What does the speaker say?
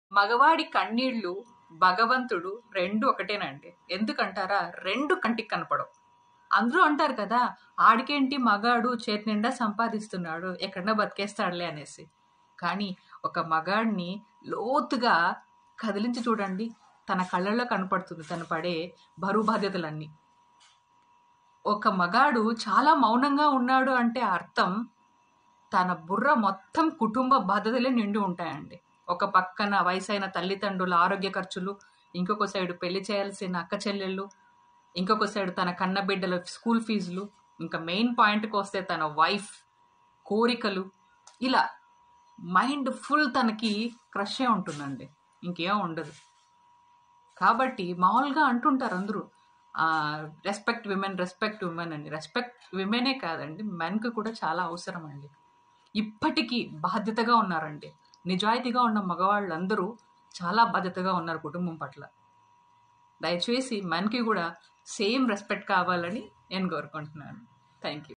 మగవాడి కన్నీళ్లు భగవంతుడు రెండు ఒకటేనండి ఎందుకంటారా రెండు కంటికి కనపడవు అందరూ అంటారు కదా ఆడికేంటి మగాడు చేతి నిండా సంపాదిస్తున్నాడు ఎక్కడన్నా బతికేస్తాడులే అనేసి కానీ ఒక మగాడిని లోతుగా కదిలించి చూడండి తన కళ్ళల్లో కనపడుతుంది తను పడే బరువు బాధ్యతలన్నీ ఒక మగాడు చాలా మౌనంగా ఉన్నాడు అంటే అర్థం తన బుర్ర మొత్తం కుటుంబ బాధ్యతలే నిండి ఉంటాయండి ఒక పక్కన వయసైన తల్లిదండ్రుల ఆరోగ్య ఖర్చులు ఇంకొక సైడు పెళ్లి చేయాల్సిన అక్క చెల్లెళ్ళు ఇంకొక సైడు తన కన్న బిడ్డల స్కూల్ ఫీజులు ఇంకా మెయిన్ పాయింట్కి వస్తే తన వైఫ్ కోరికలు ఇలా మైండ్ ఫుల్ తనకి క్రషే ఉంటుందండి ఇంకేం ఉండదు కాబట్టి మామూలుగా అంటుంటారు అందరూ రెస్పెక్ట్ విమెన్ రెస్పెక్ట్ విమెన్ అని రెస్పెక్ట్ విమెనే కాదండి మెన్కి కూడా చాలా అవసరం అండి ఇప్పటికీ బాధ్యతగా ఉన్నారండి నిజాయితీగా ఉన్న మగవాళ్ళందరూ చాలా బాధ్యతగా ఉన్నారు కుటుంబం పట్ల దయచేసి మెన్కి కూడా సేమ్ రెస్పెక్ట్ కావాలని నేను కోరుకుంటున్నాను థ్యాంక్ యూ